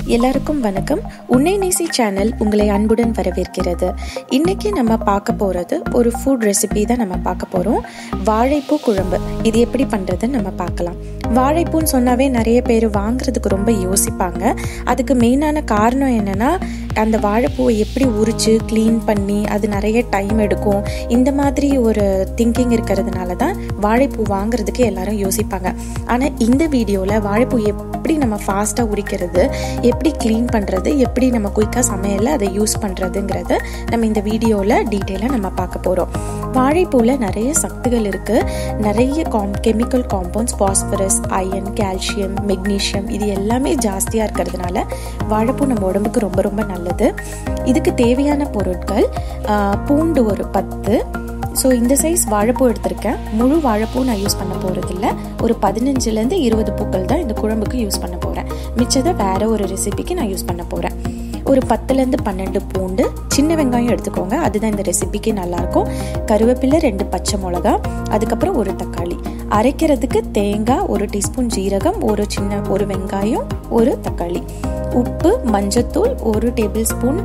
எல்லாருக்கும் வணக்கம் உன்னை நேசி சேனல் உங்களை அன்புடன் வரவேற்கிறது இன்னைக்கு நம்ம பார்க்க போகிறது ஒரு ஃபுட் ரெசிபி தான் நம்ம பார்க்க போகிறோம் வாழைப்பூ குழம்பு இது எப்படி பண்ணுறதுன்னு நம்ம பார்க்கலாம் வாழைப்பூன்னு சொன்னாவே நிறைய பேர் வாங்குறதுக்கு ரொம்ப யோசிப்பாங்க அதுக்கு மெயினான காரணம் என்னன்னா அந்த வாழைப்பூவை எப்படி உரிச்சு க்ளீன் பண்ணி அது நிறைய டைம் எடுக்கும் இந்த மாதிரி ஒரு திங்கிங் இருக்கிறதுனால தான் வாழைப்பூ வாங்குறதுக்கு எல்லாரும் யோசிப்பாங்க ஆனால் இந்த வீடியோவில் வாழைப்பூ எப்படி நம்ம ஃபாஸ்ட்டாக உரிக்கிறது எப்படி க்ளீன் பண்ணுறது எப்படி நம்ம குயிக்காக சமையலில் அதை யூஸ் பண்ணுறதுங்கிறத நம்ம இந்த வீடியோவில் டீட்டெயிலாக நம்ம பார்க்க போகிறோம் வாழைப்பூவில் நிறைய சத்துகள் இருக்குது நிறைய காம் chemical compounds phosphorus iron calcium magnesium இது எல்லாமே ஜாஸ்தியாக இருக்கிறதுனால வாழைப்பூ நம்ம உடம்புக்கு ரொம்ப ரொம்ப நல்லது இதுக்கு தேவையான பொருட்கள் ஆஹ், பூண்டு ஒரு பத்து ஸோ இந்த சைஸ் வாழைப்பூ எடுத்திருக்கேன் முழு வாழைப்பூ நான் யூஸ் பண்ண போகிறதில்ல ஒரு பதினஞ்சுலேருந்து இருபது பூக்கள் தான் இந்த குழம்புக்கு யூஸ் பண்ண போகிறேன் மிச்சத்தை வேற ஒரு ரெசிபிக்கு நான் யூஸ் பண்ண போகிறேன் ஒரு பத்துலேருந்து பன்னெண்டு பூண்டு சின்ன வெங்காயம் எடுத்துக்கோங்க அதுதான் இந்த ரெசிபிக்கு நல்லாயிருக்கும் கருவேப்பிலை ரெண்டு பச்சை மிளகா அதுக்கப்புறம் ஒரு தக்காளி அரைக்கிறதுக்கு தேங்காய் ஒரு டீஸ்பூன் ஜீரகம் ஒரு சின்ன ஒரு வெங்காயம் ஒரு தக்காளி உப்பு மஞ்சத்தூள் ஒரு டேபிள் ஸ்பூன்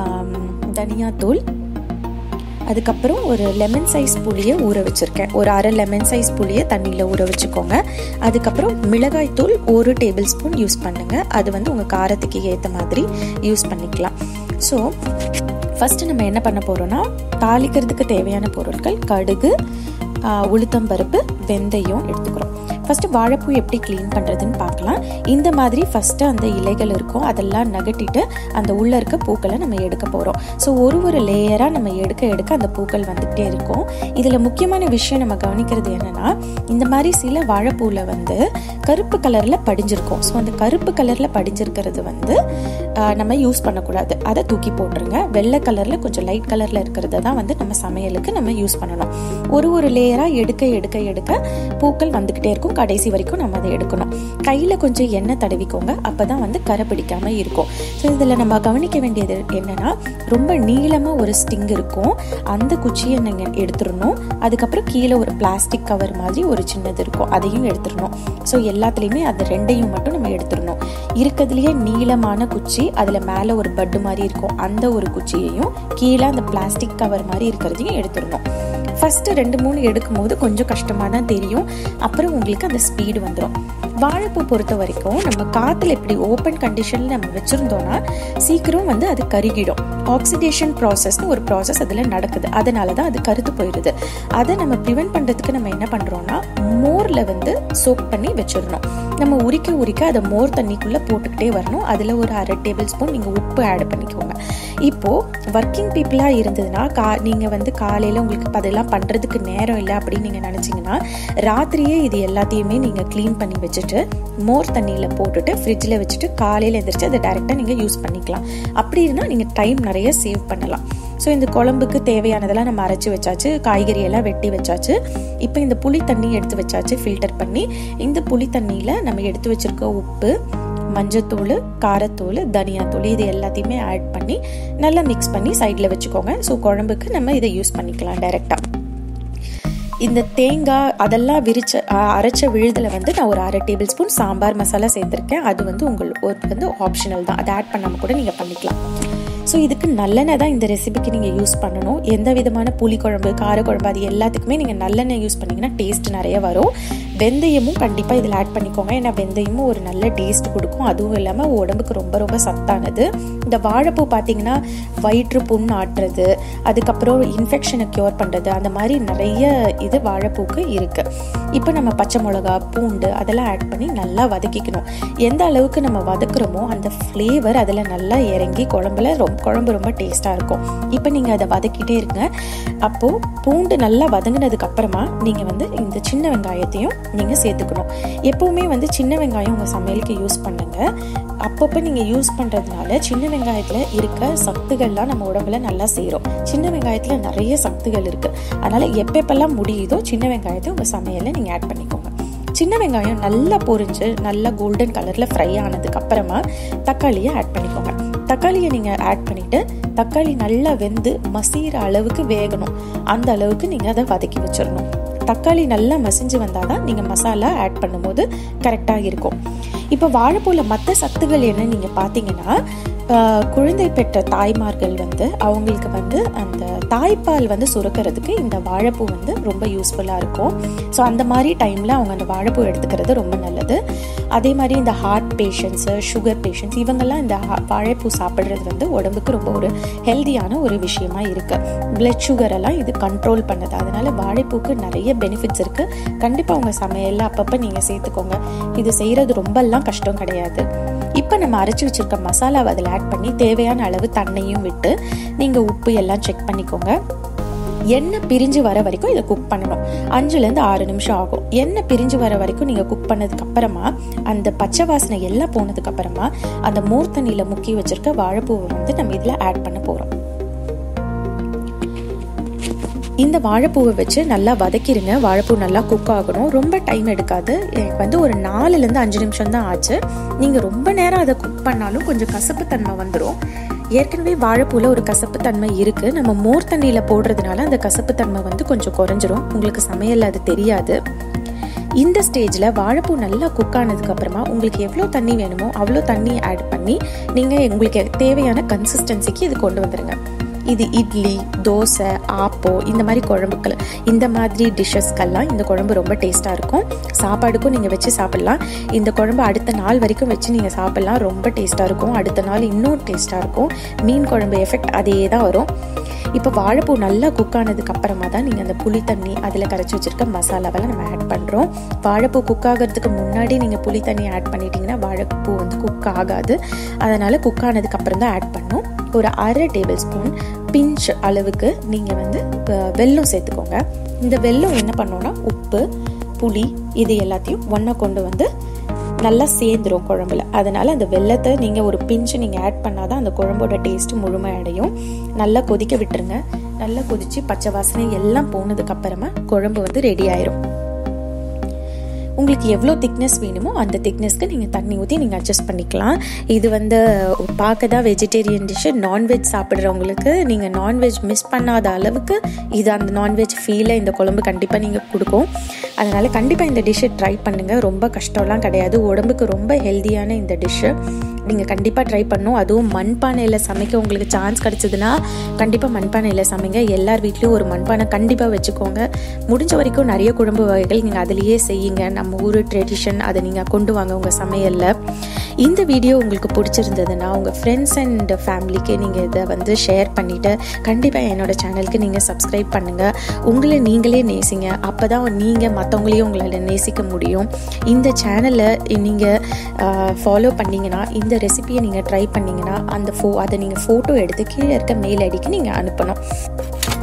தனியாத்தூள் அதுக்கப்புறம் ஒரு லெமன் சைஸ் புளியை ஊற வச்சுருக்கேன் ஒரு அரை லெமன் சைஸ் புளியை தண்ணியில் ஊற வச்சுக்கோங்க அதுக்கப்புறம் மிளகாய் தூள் ஒரு டேபிள் ஸ்பூன் யூஸ் பண்ணுங்கள் அது வந்து உங்கள் காரத்துக்கு ஏற்ற மாதிரி யூஸ் பண்ணிக்கலாம் ஸோ ஃபஸ்ட்டு நம்ம என்ன பண்ண போகிறோம்னா தாளிக்கிறதுக்கு தேவையான பொருட்கள் கடுகு ஆஹ், உளுத்தம்பருப்பு வெந்தயம் எடுத்துக்கிறோம் ஃபஸ்ட்டு வாழைப்பூ எப்படி க்ளீன் பண்ணுறதுன்னு பார்க்கலாம் இந்த மாதிரி ஃபஸ்ட்டு அந்த இலைகள் இருக்கும் அதெல்லாம் நகட்டிட்டு அந்த உள்ளே இருக்க பூக்களை நம்ம எடுக்க போகிறோம் ஸோ ஒரு ஒரு லேயராக நம்ம எடுக்க எடுக்க அந்த பூக்கள் வந்துகிட்டே இருக்கும் இதில் முக்கியமான விஷயம் நம்ம கவனிக்கிறது என்னென்னா இந்த மாதிரி சில வாழைப்பூவில் வந்து கருப்பு கலரில் படிஞ்சிருக்கும் ஸோ அந்த கருப்பு கலரில் படிஞ்சிருக்கிறது வந்து ஆஹ், நம்ம யூஸ் பண்ணக்கூடாது அதை தூக்கி போட்டுருங்க வெள்ளை கலரில் கொஞ்சம் லைட் கலரில் இருக்கிறத தான் வந்து நம்ம சமையலுக்கு நம்ம யூஸ் பண்ணணும் ஒரு ஒரு லேயராக எடுக்க எடுக்க எடுக்க பூக்கள் வந்துக்கிட்டே இருக்கும் கடைசி வரைக்கும் நம்ம அதை எடுக்கணும் கையில் கொஞ்சம் எண்ணெய் தடவிக்கோங்க அப்போ தான் வந்து கரை பிடிக்காம இருக்கும் ஸோ இதில் நம்ம கவனிக்க வேண்டியது என்னன்னா ரொம்ப நீளமாக ஒரு ஸ்டிங் இருக்கும் அந்த குச்சியை நீங்கள் எடுத்துடணும் அதுக்கப்புறம் கீழே ஒரு பிளாஸ்டிக் கவர் மாதிரி ஒரு சின்னது இருக்கும் அதையும் எடுத்துடணும் ஸோ எல்லாத்துலேயுமே அது ரெண்டையும் மட்டும் நம்ம எடுத்துடணும் இருக்கிறதுலையே நீளமான குச்சி அதில் மேலே ஒரு பட்டு மாதிரி இருக்கும் அந்த ஒரு குச்சியையும் கீழே அந்த பிளாஸ்டிக் கவர் மாதிரி இருக்கிறதையும் எடுத்துடணும் ஃபஸ்ட்டு ரெண்டு மூணு எடுக்கும்போது கொஞ்சம் கஷ்டமாக தான் தெரியும் அப்புறம் உங்களுக்கு அந்த ஸ்பீடு வந்துடும் வாழைப்பூ பொறுத்த வரைக்கும் நம்ம காற்றுல இப்படி ஓப்பன் கண்டிஷனில் நம்ம வச்சுருந்தோம்னா சீக்கிரம் வந்து அது கருகிடும் ஆக்சிடேஷன் ப்ராசஸ்னு ஒரு ப்ராசஸ் அதில் நடக்குது அதனால தான் அது கருத்து போயிடுது அதை நம்ம ப்ரிவென்ட் பண்ணுறதுக்கு நம்ம என்ன பண்ணுறோம்னா மோரில் வந்து சோக் பண்ணி வச்சிடணும் நம்ம உரிக்க உரிக்க அதை மோர் தண்ணிக்குள்ளே போட்டுக்கிட்டே வரணும் அதில் ஒரு அரை டேபிள் ஸ்பூன் நீங்கள் உப்பு ஆட் பண்ணிக்கோங்க இப்போது ஒர்க்கிங் பீப்புளாக இருந்ததுன்னா கா நீங்கள் வந்து காலையில் உங்களுக்கு இப்ப அதெல்லாம் பண்ணுறதுக்கு நேரம் இல்லை அப்படின்னு நீங்கள் நினச்சிங்கன்னா ராத்திரியே இது எல்லாத்தையுமே நீங்கள் க்ளீன் பண்ணி வச்சுட்டு மோர் தண்ணியில் போட்டுட்டு ஃப்ரிட்ஜில் வச்சுட்டு காலையில் எந்திரிச்சு அதை டேரெக்டாக நீங்கள் யூஸ் பண்ணிக்கலாம் அப்படி இருந்தால் நீங்கள் டைம் நிறைய சேவ் பண்ணலாம் ஸோ இந்த குழம்புக்கு தேவையானதெல்லாம் நம்ம அரைச்சி வச்சாச்சு காய்கறி எல்லாம் வெட்டி வச்சாச்சு இப்போ இந்த புளி தண்ணி எடுத்து வச்சாச்சு ஃபில்டர் பண்ணி இந்த புளி தண்ணியில் நம்ம எடுத்து வச்சிருக்க உப்பு மஞ்சத்தூள் காரத்தூள் தனியாத்தூள் இது எல்லாத்தையுமே ஆட் பண்ணி நல்லா மிக்ஸ் பண்ணி சைடில் வச்சுக்கோங்க ஸோ குழம்புக்கு நம்ம இதை யூஸ் பண்ணிக்கலாம் டைரெக்டாக இந்த தேங்காய் அதெல்லாம் விரிச்ச அ- அரைச்ச விழுதில் வந்து நான் ஒரு அரை டேபிள் ஸ்பூன் சாம்பார் மசாலா சேர்த்துருக்கேன் அது வந்து உங்கள் ஒரு வந்து ஆப்ஷனல் தான் அதை ஆட் பண்ணாமல் கூட நீங்கள் பண்ணிக்கலாம் ஸோ இதுக்கு நல்லெண்ணெய் தான் இந்த ரெசிபிக்கு நீங்கள் யூஸ் பண்ணணும் எந்த விதமான புளிக்குழம்பு காரக்குழம்பு அது எல்லாத்துக்குமே நீங்கள் நல்லெண்ணெய் யூஸ் பண்ணீங்கன்னா டேஸ்ட் நிறைய வரும் வெந்தயமும் கண்டிப்பாக இதில் ஆட் பண்ணிக்கோங்க ஏன்னா வெந்தயமும் ஒரு நல்ல டேஸ்ட் கொடுக்கும் அதுவும் இல்லாமல் உடம்புக்கு ரொம்ப ரொம்ப சத்தானது இந்த வாழைப்பூ பார்த்தீங்கன்னா வயிற்று புண் ஆட்டுறது அதுக்கப்புறம் இன்ஃபெக்ஷனை க்யூர் பண்ணுறது அந்த மாதிரி நிறைய இது வாழைப்பூக்கு இருக்குது இப்போ நம்ம பச்சை மிளகா பூண்டு அதெல்லாம் ஆட் பண்ணி நல்லா வதக்கிக்கணும் எந்த அளவுக்கு நம்ம வதக்குறோமோ அந்த ஃப்ளேவர் அதில் நல்லா இறங்கி குழம்புல ரொம்ப குழம்பு ரொம்ப டேஸ்ட்டாக இருக்கும் இப்போ நீங்கள் அதை வதக்கிட்டே இருங்க அப்போது பூண்டு நல்லா வதங்கினதுக்கு அப்புறமா நீங்கள் வந்து இந்த சின்ன வெங்காயத்தையும் நீங்கள் சேர்த்துக்கணும் எப்போவுமே வந்து சின்ன வெங்காயம் உங்கள் சமையலுக்கு யூஸ் பண்ணுங்க அப்பப்போ நீங்கள் யூஸ் பண்ணுறதுனால சின்ன வெங்காயத்தில் இருக்க சத்துகள்லாம் நம்ம உடம்புல நல்லா சேரும் சின்ன வெங்காயத்தில் நிறைய சத்துகள் இருக்குது அதனால் எப்பப்பெல்லாம் முடியுதோ சின்ன வெங்காயத்தை உங்கள் சமையலில் நீங்கள் ஆட் பண்ணிக்கோங்க சின்ன வெங்காயம் நல்லா பொரிஞ்சு நல்லா கோல்டன் கலரில் ஃப்ரை ஆனதுக்கு அப்புறமா தக்காளியை ஆட் பண்ணிக்கோங்க தக்காளியை நீங்கள் ஆட் பண்ணிவிட்டு தக்காளி நல்லா வெந்து மசிகிற அளவுக்கு வேகணும் அந்த அளவுக்கு நீங்கள் அதை வதக்கி வச்சிடணும் தக்காளி நல்லா மசிஞ்சு வந்தால் தான் நீங்கள் மசாலா ஆட் பண்ணும்போது கரெக்டாக இருக்கும் இப்போ வாழைப்பூவில் மற்ற சத்துகள் என்ன நீங்கள் பார்த்தீங்கன்னா ஆஹ், குழந்தை பெற்ற தாய்மார்கள் வந்து அவங்களுக்கு வந்து அந்த தாய்ப்பால் வந்து சுரக்கிறதுக்கு இந்த வாழைப்பூ வந்து ரொம்ப யூஸ்ஃபுல்லாக இருக்கும் ஸோ அந்த மாதிரி டைமில் அவங்க அந்த வாழைப்பூ எடுத்துக்கிறது ரொம்ப நல்லது அதே மாதிரி இந்த ஹார்ட் பேஷண்ட்ஸு சுகர் பேஷண்ட்ஸ் இவங்கெல்லாம் இந்த ஹா- வாழைப்பூ சாப்பிட்றது வந்து உடம்புக்கு ரொம்ப ஒரு ஹெல்தியான ஒரு விஷயமா இருக்குது பிளட் சுகர் எல்லாம் இது கண்ட்ரோல் பண்ணுது அதனால வாழைப்பூக்கு நிறைய பெனிஃபிட்ஸ் இருக்குது கண்டிப்பாக உங்கள் சமையலில் அப்பப்போ நீங்கள் சேர்த்துக்கோங்க இது செய்கிறது ரொம்பலாம் கஷ்டம் கிடையாது இப்போ நம்ம அரைச்சி வச்சிருக்க மசாலாவை அதில் ஆட் பண்ணி தேவையான அளவு தண்ணியும் விட்டு நீங்கள் உப்பு எல்லாம் செக் பண்ணிக்கோங்க எண்ணெய் பிரிஞ்சு வர வரைக்கும் இதை குக் பண்ணணும் அஞ்சுலேருந்து ஆறு நிமிஷம் ஆகும் எண்ணெய் பிரிஞ்சு வர வரைக்கும் நீங்கள் குக் பண்ணதுக்கு அப்புறமா அந்த பச்சை வாசனை எல்லாம் போனதுக்கு அப்புறமா அந்த மோர் தண்ணியில் முக்கி வச்சிருக்க வாழைப்பூவை வந்து நம்ம இதில் ஆட் பண்ண போகிறோம் இந்த வாழைப்பூவை வச்சு நல்லா வதக்கிடுங்க வாழைப்பூ நல்லா குக் ஆகணும் ரொம்ப டைம் எடுக்காது எனக்கு வந்து ஒரு நாலுலேருந்து அஞ்சு நிமிஷம் தான் ஆச்சு நீங்கள் ரொம்ப நேரம் அதை குக் பண்ணாலும் கொஞ்சம் கசப்பு தன்மை வந்துடும் ஏற்கனவே வாழைப்பூவில் ஒரு கசப்பு தன்மை இருக்குது நம்ம மோர் தண்ணியில் போடுறதுனால அந்த கசப்பு தன்மை வந்து கொஞ்சம் குறைஞ்சிரும் உங்களுக்கு சமையல் அது தெரியாது இந்த ஸ்டேஜில் வாழைப்பூ நல்லா குக் ஆனதுக்கு அப்புறமா உங்களுக்கு எவ்வளோ தண்ணி வேணுமோ அவ்வளோ தண்ணி ஆட் பண்ணி நீங்கள் உங்களுக்கு தேவையான கன்சிஸ்டன்சிக்கு இது கொண்டு வந்துடுங்க இது இட்லி தோசை ஆப்போ இந்த மாதிரி குழம்புக்கள் இந்த மாதிரி டிஷ்ஷஸ்க்கெல்லாம் இந்த குழம்பு ரொம்ப டேஸ்ட்டாக இருக்கும் சாப்பாடுக்கும் நீங்கள் வச்சு சாப்பிட்லாம் இந்த குழம்பு அடுத்த நாள் வரைக்கும் வச்சு நீங்கள் சாப்பிட்லாம் ரொம்ப டேஸ்ட்டாக இருக்கும் அடுத்த நாள் இன்னும் டேஸ்ட்டாக இருக்கும் மீன் குழம்பு எஃபெக்ட் அதே தான் வரும் இப்போ வாழைப்பூ நல்லா குக் ஆனதுக்கு அப்புறமா தான் நீங்கள் அந்த புளி தண்ணி அதில் கரைச்சி வச்சிருக்க மசாலாவெல்லாம் நம்ம ஆட் பண்ணுறோம் வாழைப்பூ குக் ஆகிறதுக்கு முன்னாடி நீங்கள் புளி தண்ணி ஆட் பண்ணிட்டீங்கன்னா வாழைப்பூ வந்து குக் ஆகாது அதனால் குக் ஆனதுக்கு அப்புறம் தான் ஆட் பண்ணும் ஒரு அரை டேபிள் ஸ்பூன் பிஞ்ச் அளவுக்கு நீங்கள் வந்து அஹ், வெல்லம் சேர்த்துக்கோங்க இந்த வெல்லம் என்ன பண்ணோன்னா உப்பு புளி இது எல்லாத்தையும் ஒன்றா கொண்டு வந்து நல்லா சேர்ந்துரும் குழம்புல அதனால அந்த வெள்ளத்தை நீங்கள் ஒரு பிஞ்சு நீங்கள் ஆட் பண்ணாதான் அந்த குழம்போட டேஸ்ட் முழுமை அடையும் நல்லா கொதிக்க விட்டுருங்க நல்லா கொதிச்சு பச்சை வாசனை எல்லாம் போனதுக்கு அப்புறமா குழம்பு வந்து ரெடி ஆயிரும் உங்களுக்கு எவ்வளோ திக்னஸ் வேணுமோ அந்த திக்னஸ்க்கு நீங்கள் தண்ணி ஊற்றி நீங்கள் அட்ஜஸ்ட் பண்ணிக்கலாம் இது வந்து பார்க்க தான் வெஜிடேரியன் டிஷ்ஷு நான்வெஜ் சாப்பிட்றவங்களுக்கு நீங்கள் நான்வெஜ் மிஸ் பண்ணாத அளவுக்கு இது அந்த நான்வெஜ் ஃபீலை இந்த குழம்பு கண்டிப்பாக நீங்கள் கொடுக்கும் அதனால் கண்டிப்பாக இந்த டிஷ்ஷை ட்ரை பண்ணுங்கள் ரொம்ப கஷ்டம்லாம் கிடையாது உடம்புக்கு ரொம்ப ஹெல்தியான இந்த டிஷ்ஷு நீங்கள் கண்டிப்பாக ட்ரை பண்ணும் அதுவும் மண்பானையில் சமைக்க உங்களுக்கு சான்ஸ் கிடச்சிதுன்னா கண்டிப்பாக மண்பானையில் சமைங்க எல்லார் வீட்லேயும் ஒரு மண்பானை கண்டிப்பாக வச்சுக்கோங்க முடிஞ்ச வரைக்கும் நிறைய குழம்பு வகைகள் நீங்கள் அதுலேயே செய்யுங்க நம்ம ஊர் ட்ரெடிஷன் அதை நீங்கள் கொண்டு வாங்க உங்கள் சமையலில் இந்த வீடியோ உங்களுக்கு பிடிச்சிருந்ததுன்னா உங்கள் ஃப்ரெண்ட்ஸ் அண்ட் ஃபேமிலிக்கு நீங்கள் இதை வந்து ஷேர் பண்ணிவிட்டு கண்டிப்பாக என்னோட சேனலுக்கு நீங்கள் சப்ஸ்கிரைப் பண்ணுங்கள் உங்களை நீங்களே நேசிங்க அப்போ தான் நீங்கள் மற்றவங்களையும் உங்களால் நேசிக்க முடியும் இந்த சேனலை நீங்கள் ஃபாலோ பண்ணீங்கன்னா இந்த ரெசிபியை நீங்கள் ட்ரை பண்ணீங்கன்னா அந்த ஃபோ அதை நீங்கள் ஃபோட்டோ எடுத்து கீழே இருக்க மெயில் ஐடிக்கு நீங்கள் அனுப்பணும்